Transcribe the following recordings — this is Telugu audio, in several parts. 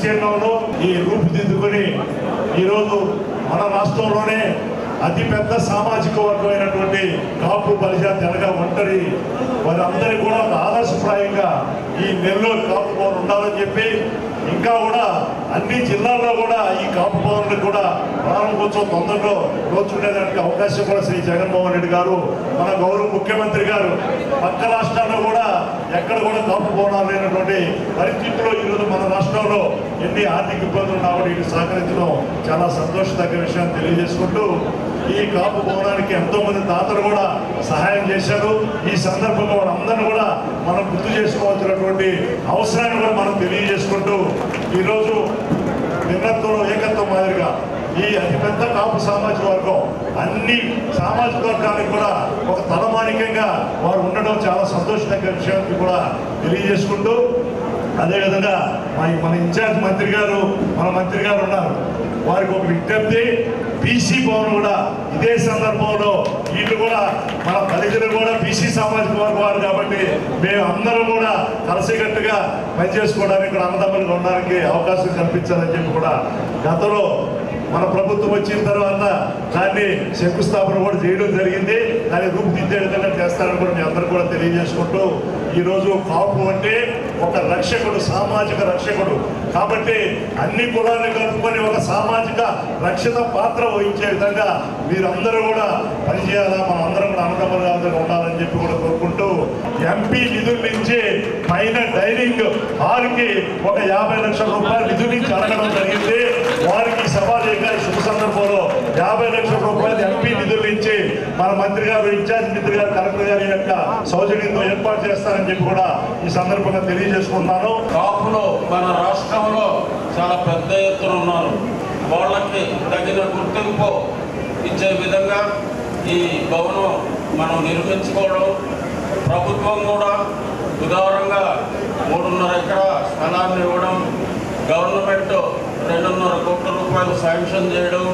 విస్తీర్ణంలో ఈ రూపుదిద్దుకొని ఈరోజు మన రాష్ట్రంలోనే అతిపెద్ద సామాజిక వర్గమైనటువంటి కాపు బలిజ తెలగ ఒంటరి వారందరికీ కూడా ఒక ఆదర్శప్రాయంగా ఈ నెల్లూరు కాపు భవన్ ఉండాలని చెప్పి ఇంకా కూడా అన్ని జిల్లాల్లో కూడా ఈ కాపు భవన్ కూడా ప్రారంభోత్సవం తొందరలో నోచుకునేదానికి అవకాశం కూడా శ్రీ జగన్మోహన్ రెడ్డి గారు మన గౌరవ ముఖ్యమంత్రి గారు పక్క రాష్ట్రాల్లో కూడా ఎక్కడ కూడా కాపు భవనాలు లేనటువంటి పరిస్థితుల్లో ఈరోజు మన రాష్ట్రంలో ఎన్ని ఆర్థిక ఇబ్బందులు ఉన్నా కూడా వీటికి సహకరించడం చాలా సంతోషదగ్గ విషయాన్ని తెలియజేసుకుంటూ ఈ కాపు భవనానికి ఎంతో మంది దాతలు కూడా సహాయం చేశారు ఈ సందర్భంగా వాళ్ళందరినీ కూడా మనం గుర్తు చేసుకోవాల్సినటువంటి అవసరాన్ని కూడా మనం తెలియజేసుకుంటూ ఈరోజు భిన్నత్వంలో ఏకత్వం మాదిరిగా ఈ అతిపెద్ద కాపు సామాజిక వర్గం అన్ని సామాజిక వర్గానికి కూడా ఒక తలమానికంగా వారు ఉండడం చాలా సంతోషదగ్గ విషయాన్ని కూడా తెలియజేసుకుంటూ అదేవిధంగా మన మన ఇన్ఛార్జ్ మంత్రి గారు మన మంత్రి గారు ఉన్నారు వారికి ఒక విజ్ఞప్తి బీసీ భవన్ కూడా ఇదే సందర్భంలో వీళ్ళు కూడా మన దళితులు కూడా బీసీ సామాజిక వర్గం వారు కాబట్టి మేము అందరం కూడా కలిసికట్టుగా పనిచేసుకోవడానికి ఇక్కడ అన్నదమ్ములుగా ఉండడానికి అవకాశం కల్పించాలని చెప్పి కూడా గతంలో మన ప్రభుత్వం వచ్చిన తర్వాత దాన్ని శంకుస్థాపన కూడా చేయడం జరిగింది దాన్ని రూపుదిద్దే విధంగా చేస్తారని కూడా మీ అందరూ కూడా తెలియజేసుకుంటూ ఈరోజు కాపు అంటే ఒక రక్షకుడు సామాజిక రక్షకుడు కాబట్టి అన్ని కులాలను కలుపుకొని ఒక సామాజిక రక్షణ పాత్ర వహించే విధంగా మీరందరూ కూడా పనిచేయాలా మనం అందరం కూడా అన్నదమ్ములుగా అందరూ ఉండాలని చెప్పి కూడా కోరుకుంటూ ఎంపీ నిధుల నుంచి పైన డైనింగ్ హాల్కి ఒక యాభై లక్షల రూపాయలు నిధుల నుంచి అడగడం జరిగింది వారికి సభాలేఖ శుభ సందర్భంలో యాభై లక్షల రూపాయలు ఎంపీ నిధుల నుంచి మన మంత్రి గారు ఇన్ఛార్జ్ మంత్రి గారు కలెక్టర్ గారి యొక్క సౌజన్యంతో ఏర్పాటు చేస్తారని చెప్పి కూడా ఈ సందర్భంగా తెలియజేసుకుంటున్నాను కాపులు మన రాష్ట్రంలో చాలా పెద్ద ఎత్తున ఉన్నారు వాళ్ళకి తగిన గుర్తింపు ఇచ్చే విధంగా ఈ భవనం మనం నిర్మించుకోవడం ప్రభుత్వం కూడా ఉదారంగా మూడున్నర ఎకరా స్థలాన్ని ఇవ్వడం గవర్నమెంట్ రెండున్నర కోట్ల రూపాయలు శాంక్షన్ చేయడం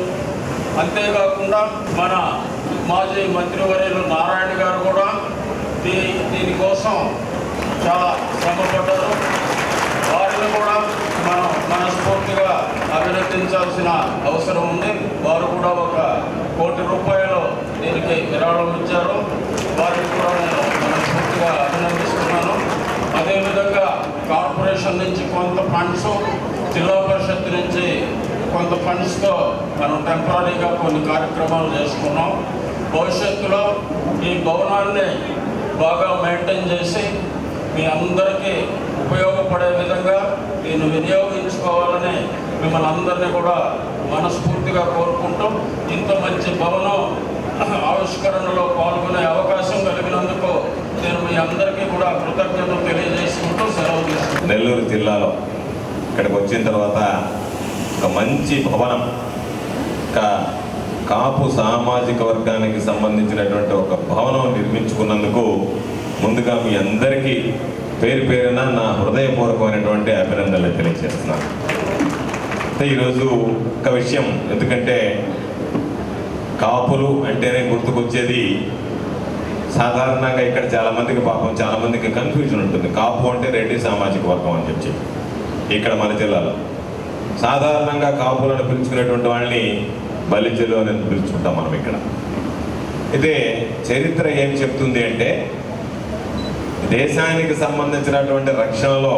అంతేకాకుండా మన మాజీ మంత్రివర్యులు నారాయణ గారు కూడా దీ దీనికోసం చాలా శ్రమపడ్డారు వారిని కూడా మనం మనస్ఫూర్తిగా అభినందించాల్సిన అవసరం ఉంది వారు కూడా ఒక కోటి రూపాయలు దీనికి విరాళం ఇచ్చారు వారిని కూడా నేను మనస్ఫూర్తిగా అభినందిస్తున్నాను అదేవిధంగా కార్పొరేషన్ నుంచి కొంత ఫండ్స్ జిల్లా పరిషత్ నుంచి కొంత ఫండ్స్తో మనం టెంపరీగా కొన్ని కార్యక్రమాలు చేసుకున్నాం భవిష్యత్తులో ఈ భవనాన్ని బాగా మెయింటైన్ చేసి మీ అందరికీ ఉపయోగపడే విధంగా దీన్ని వినియోగించుకోవాలని మిమ్మల్ని అందరినీ కూడా మనస్ఫూర్తిగా కోరుకుంటూ ఇంత మంచి భవనం ఆవిష్కరణలో పాల్గొనే అవకాశం కలిగినందుకు నేను మీ అందరికీ కూడా కృతజ్ఞతలు తెలియజేసుకుంటూ సెలవు తీసుకుంటాను నెల్లూరు జిల్లాలో ఇక్కడికి వచ్చిన తర్వాత ఒక మంచి భవనం ఒక కాపు సామాజిక వర్గానికి సంబంధించినటువంటి ఒక భవనం నిర్మించుకున్నందుకు ముందుగా మీ అందరికీ పేరు పేరున నా హృదయపూర్వకమైనటువంటి అభినందనలు తెలియజేస్తున్నాను అయితే ఈరోజు ఒక విషయం ఎందుకంటే కాపులు అంటేనే గుర్తుకొచ్చేది సాధారణంగా ఇక్కడ చాలా మందికి పాపం చాలా మందికి కన్ఫ్యూజన్ ఉంటుంది కాపు అంటే రెడ్డి సామాజిక వర్గం అని చెప్పి ఇక్కడ మన జిల్లాలో సాధారణంగా కాపులను పిలుచుకునేటువంటి వాళ్ళని బలిజలు అని పిలుచుకుంటాం మనం ఇక్కడ అయితే చరిత్ర ఏం చెప్తుంది అంటే దేశానికి సంబంధించినటువంటి రక్షణలో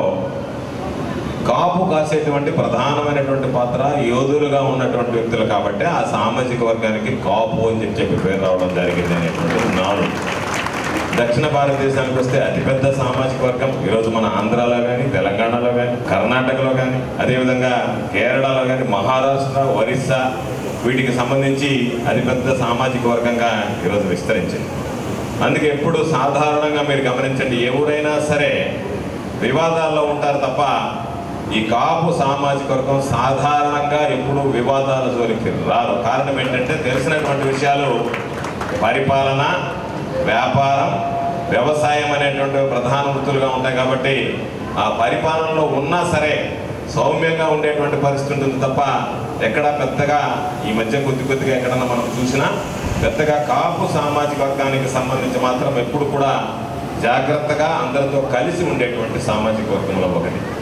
కాపు కాసేటువంటి ప్రధానమైనటువంటి పాత్ర యోధులుగా ఉన్నటువంటి వ్యక్తులు కాబట్టి ఆ సామాజిక వర్గానికి కాపు అని చెప్పి చెప్పి పేరు రావడం జరిగింది అనేటువంటి నాడు దక్షిణ భారతదేశానికి వస్తే అతిపెద్ద సామాజిక వర్గం ఈరోజు మన ఆంధ్రాలో కానీ తెలంగాణలో కానీ కర్ణాటకలో కానీ అదేవిధంగా కేరళలో కానీ మహారాష్ట్ర ఒరిస్సా వీటికి సంబంధించి అతిపెద్ద సామాజిక వర్గంగా ఈరోజు విస్తరించింది అందుకే ఎప్పుడు సాధారణంగా మీరు గమనించండి ఎవరైనా సరే వివాదాల్లో ఉంటారు తప్ప ఈ కాపు సామాజిక వర్గం సాధారణంగా ఎప్పుడు వివాదాల జోలికి రారు కారణం ఏంటంటే తెలిసినటువంటి విషయాలు పరిపాలన వ్యాపారం వ్యవసాయం అనేటువంటి ప్రధాన వృత్తులుగా ఉంటాయి కాబట్టి ఆ పరిపాలనలో ఉన్నా సరే సౌమ్యంగా ఉండేటువంటి పరిస్థితి ఉంటుంది తప్ప ఎక్కడ పెద్దగా ఈ మధ్య కొద్ది కొద్దిగా ఎక్కడన్నా మనం చూసినా పెద్దగా కాపు సామాజిక వర్గానికి సంబంధించి మాత్రం ఎప్పుడు కూడా జాగ్రత్తగా అందరితో కలిసి ఉండేటువంటి సామాజిక వర్గంలో ఒకటి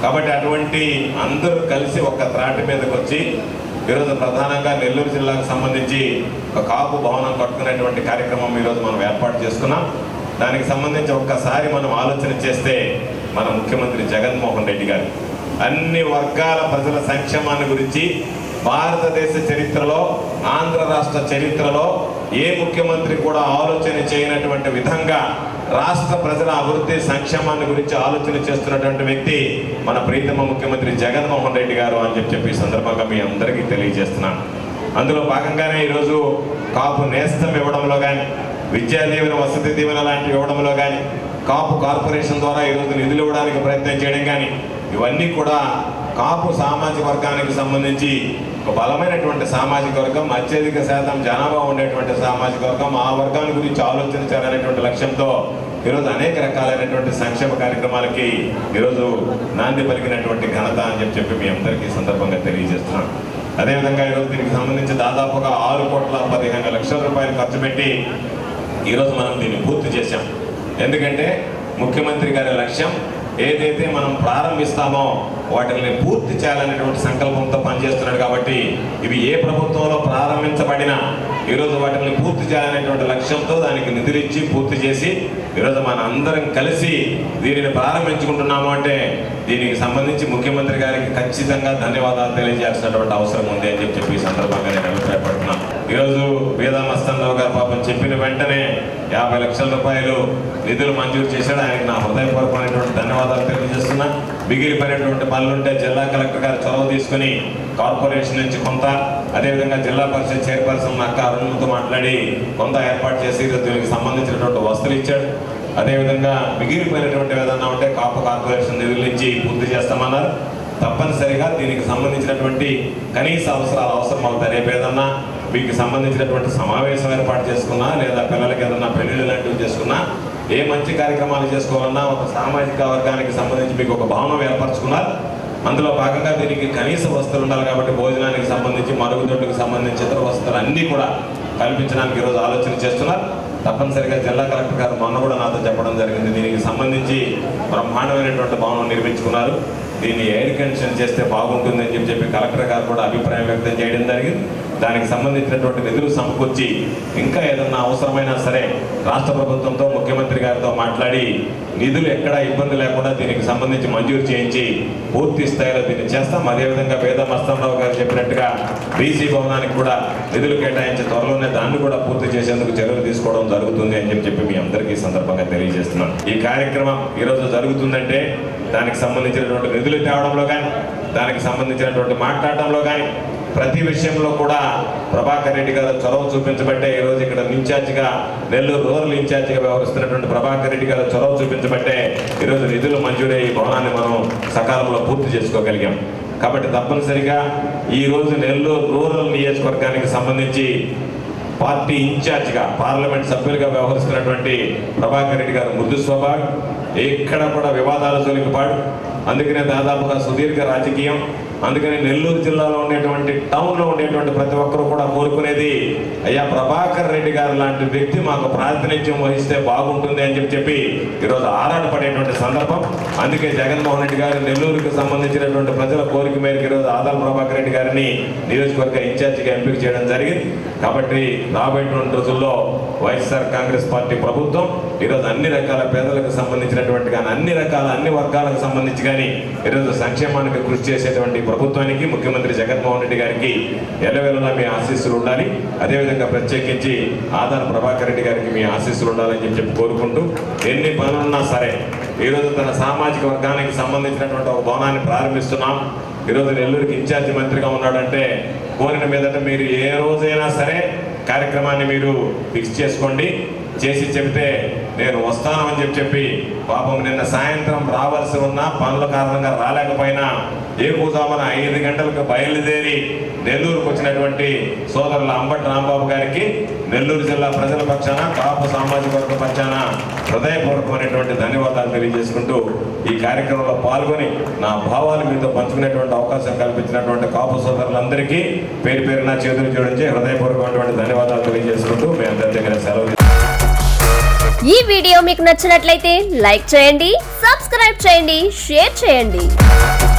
కాబట్టి అటువంటి అందరూ కలిసి ఒక్క త్రాటి మీదకి వచ్చి ఈరోజు ప్రధానంగా నెల్లూరు జిల్లాకు సంబంధించి ఒక కాపు భవనం కట్టుకునేటువంటి కార్యక్రమం ఈరోజు మనం ఏర్పాటు చేసుకున్నాం దానికి సంబంధించి ఒక్కసారి మనం ఆలోచన చేస్తే మన ముఖ్యమంత్రి జగన్మోహన్ రెడ్డి గారు అన్ని వర్గాల ప్రజల సంక్షేమాన్ని గురించి భారతదేశ చరిత్రలో ఆంధ్ర రాష్ట్ర చరిత్రలో ఏ ముఖ్యమంత్రి కూడా ఆలోచన చేయనటువంటి విధంగా రాష్ట్ర ప్రజల అభివృద్ధి సంక్షేమాన్ని గురించి ఆలోచన చేస్తున్నటువంటి వ్యక్తి మన ప్రీతమ ముఖ్యమంత్రి జగన్మోహన్ రెడ్డి గారు అని చెప్పి చెప్పి ఈ సందర్భంగా మీ అందరికీ తెలియజేస్తున్నాను అందులో భాగంగానే ఈరోజు కాపు నేస్తం ఇవ్వడంలో కానీ విద్యా దీవెన వసతి దీవెన లాంటివి ఇవ్వడంలో కానీ కాపు కార్పొరేషన్ ద్వారా ఈరోజు నిధులు ఇవ్వడానికి ప్రయత్నం చేయడం కానీ ఇవన్నీ కూడా కాపు సామాజిక వర్గానికి సంబంధించి ఒక బలమైనటువంటి సామాజిక వర్గం అత్యధిక శాతం జనాభా ఉండేటువంటి సామాజిక వర్గం ఆ వర్గాన్ని గురించి ఆలోచించాలనేటువంటి లక్ష్యంతో ఈరోజు అనేక రకాలైనటువంటి సంక్షేమ కార్యక్రమాలకి ఈరోజు నాంది పలికినటువంటి ఘనత అని చెప్పి చెప్పి మీ అందరికీ ఈ సందర్భంగా తెలియజేస్తున్నాను అదేవిధంగా ఈరోజు దీనికి సంబంధించి దాదాపుగా ఆరు కోట్ల పదిహేను లక్షల రూపాయలు ఖర్చు పెట్టి ఈరోజు మనం దీన్ని పూర్తి చేశాం ఎందుకంటే ముఖ్యమంత్రి గారి లక్ష్యం ఏదైతే మనం ప్రారంభిస్తామో వాటిని పూర్తి చేయాలనేటువంటి సంకల్పంతో పనిచేస్తున్నాడు కాబట్టి ఇవి ఏ ప్రభుత్వంలో ప్రారంభించబడినా ఈరోజు వాటిని పూర్తి చేయాలనేటువంటి లక్ష్యంతో దానికి నిధులు ఇచ్చి పూర్తి చేసి ఈరోజు మన అందరం కలిసి దీనిని ప్రారంభించుకుంటున్నాము అంటే దీనికి సంబంధించి ముఖ్యమంత్రి గారికి ఖచ్చితంగా ధన్యవాదాలు తెలియజేయాల్సినటువంటి అవసరం ఉంది అని చెప్పి చెప్పి ఈ సందర్భంగా నేను అభిప్రాయపడుతున్నాను ఈరోజు వేదా మస్తానరావు గారు పాపం చెప్పిన వెంటనే యాభై లక్షల రూపాయలు నిధులు మంజూరు చేశాడు ఆయనకు నా హృదయపూర్వకమైనటువంటి ధన్యవాదాలు తెలియజేస్తున్నా మిగిలిపోయినటువంటి పనులుంటే జిల్లా కలెక్టర్ గారు చొరవ తీసుకుని కార్పొరేషన్ నుంచి కొంత అదేవిధంగా జిల్లా పరిషత్ చైర్పర్సన్ అక్క అరుణ్తో మాట్లాడి కొంత ఏర్పాటు చేసి ఈరోజు దీనికి సంబంధించినటువంటి వస్తువులు ఇచ్చాడు అదేవిధంగా మిగిలిపోయినటువంటి ఏదన్నా ఉంటే కాపు కార్పొరేషన్ నిధుల నుంచి పూర్తి చేస్తామన్నారు తప్పనిసరిగా దీనికి సంబంధించినటువంటి కనీస అవసరాలు అవసరం అవుతాయి రేపు ఏదన్నా మీకు సంబంధించినటువంటి సమావేశం ఏర్పాటు చేసుకున్నా లేదా పిల్లలకి ఏదన్నా పెళ్లిళ్ళు లాంటివి చేసుకున్నా ఏ మంచి కార్యక్రమాలు చేసుకోవాలన్నా ఒక సామాజిక వర్గానికి సంబంధించి మీకు ఒక భవనం ఏర్పరచుకున్నారు అందులో భాగంగా దీనికి కనీస వస్తువులు ఉండాలి కాబట్టి భోజనానికి సంబంధించి మరుగుదొడ్డుకు సంబంధించి ఇతర వస్తువులు అన్నీ కూడా కల్పించడానికి ఈరోజు ఆలోచన చేస్తున్నారు తప్పనిసరిగా జిల్లా కలెక్టర్ గారు మొన్న కూడా నాతో చెప్పడం జరిగింది దీనికి సంబంధించి బ్రహ్మాండమైనటువంటి భవనం నిర్మించుకున్నారు దీన్ని ఎయిర్ కండిషన్ చేస్తే బాగుంటుందని చెప్పి చెప్పి కలెక్టర్ గారు కూడా అభిప్రాయం వ్యక్తం చేయడం జరిగింది దానికి సంబంధించినటువంటి నిధులు సమకూర్చి ఇంకా ఏదన్నా అవసరమైనా సరే రాష్ట్ర ప్రభుత్వంతో ముఖ్యమంత్రి గారితో మాట్లాడి నిధులు ఎక్కడా ఇబ్బంది లేకుండా దీనికి సంబంధించి మంజూరు చేయించి పూర్తి స్థాయిలో దీన్ని చేస్తాం అదేవిధంగా వేద మస్తానరావు గారు చెప్పినట్టుగా బీసీ భవనానికి కూడా నిధులు కేటాయించి త్వరలోనే దాన్ని కూడా పూర్తి చేసేందుకు చర్యలు తీసుకోవడం జరుగుతుంది అని చెప్పి చెప్పి మీ అందరికీ ఈ సందర్భంగా తెలియజేస్తున్నాను ఈ కార్యక్రమం ఈరోజు జరుగుతుందంటే దానికి సంబంధించినటువంటి నిధులు తేవడంలో కానీ దానికి సంబంధించినటువంటి మాట్లాడడంలో కానీ ప్రతి విషయంలో కూడా ప్రభాకర్ రెడ్డి గారు చొరవ చూపించబట్టే ఈరోజు ఇక్కడ ఇన్ఛార్జిగా నెల్లూరు రూరల్ ఇన్ఛార్జిగా వ్యవహరిస్తున్నటువంటి ప్రభాకర్ రెడ్డి గారు చొరవ చూపించబట్టే ఈరోజు నిధులు మంజూరై ఈ భవనాన్ని మనం సకాలంలో పూర్తి చేసుకోగలిగాం కాబట్టి తప్పనిసరిగా ఈ రోజు నెల్లూరు రూరల్ నియోజకవర్గానికి సంబంధించి పార్టీ ఇన్ఛార్జిగా పార్లమెంట్ సభ్యులుగా వ్యవహరిస్తున్నటువంటి ప్రభాకర్ రెడ్డి గారు మృదు స్వభావం ఎక్కడ కూడా వివాదాల జోలికి పాడు అందుకనే దాదాపుగా సుదీర్ఘ రాజకీయం అందుకని నెల్లూరు జిల్లాలో ఉండేటువంటి టౌన్లో ఉండేటువంటి ప్రతి ఒక్కరూ కూడా కోరుకునేది అయ్యా ప్రభాకర్ రెడ్డి గారు లాంటి వ్యక్తి మాకు ప్రాతినిధ్యం వహిస్తే బాగుంటుంది అని చెప్పి చెప్పి ఈరోజు ఆరాటపడేటువంటి సందర్భం అందుకే జగన్మోహన్ రెడ్డి గారు నెల్లూరుకు సంబంధించినటువంటి ప్రజల కోరిక మేరకు ఈరోజు ఆదాల ప్రభాకర్ రెడ్డి గారిని నియోజకవర్గ ఇన్ఛార్జిగా ఎంపిక చేయడం జరిగింది కాబట్టి రాబోయేటువంటి రోజుల్లో వైఎస్ఆర్ కాంగ్రెస్ పార్టీ ప్రభుత్వం ఈరోజు అన్ని రకాల పేదలకు సంబంధించినటువంటి కానీ అన్ని రకాల అన్ని వర్గాలకు సంబంధించి కానీ ఈరోజు సంక్షేమానికి కృషి చేసేటువంటి ప్రభుత్వానికి ముఖ్యమంత్రి జగన్మోహన్ రెడ్డి గారికి ఎల్లవేళలా మీ ఆశీస్సులు ఉండాలి అదేవిధంగా ప్రత్యేకించి ఆధార్ ప్రభాకర్ రెడ్డి గారికి మీ ఆశీస్సులు ఉండాలని చెప్పి చెప్పి కోరుకుంటూ ఎన్ని పనులున్నా సరే ఈరోజు తన సామాజిక వర్గానికి సంబంధించినటువంటి ఒక భవనాన్ని ప్రారంభిస్తున్నాం ఈరోజు నెల్లూరుకి ఇన్ఛార్జి మంత్రిగా ఉన్నాడంటే కోరిన మీదట మీరు ఏ రోజైనా సరే కార్యక్రమాన్ని మీరు ఫిక్స్ చేసుకోండి చేసి చెబితే నేను వస్తాను అని చెప్పి చెప్పి పాపం నిన్న సాయంత్రం రావాల్సి ఉన్న పనుల కారణంగా రాలేకపోయినా ఏ పూజామన ఐదు గంటలకు బయలుదేరి నెల్లూరుకు వచ్చినటువంటి సోదరుల అంబటి రాంబాబు గారికి నెల్లూరు జిల్లా ప్రజల పక్షాన కాపు సామాజిక వర్గ పక్షాన హృదయపూర్వకమైనటువంటి ధన్యవాదాలు తెలియజేసుకుంటూ ఈ కార్యక్రమంలో పాల్గొని నా భావాలు మీతో పంచుకునేటువంటి అవకాశం కల్పించినటువంటి కాపు సోదరులందరికీ పేరు పేరున చేతులు జోడించి హృదయపూర్వకమైనటువంటి ధన్యవాదాలు తెలియజేసుకుంటూ మీ అందరి దగ్గర సెలవు ఈ వీడియో మీకు నచ్చినట్లయితే లైక్ చేయండి సబ్స్క్రైబ్ చేయండి షేర్ చేయండి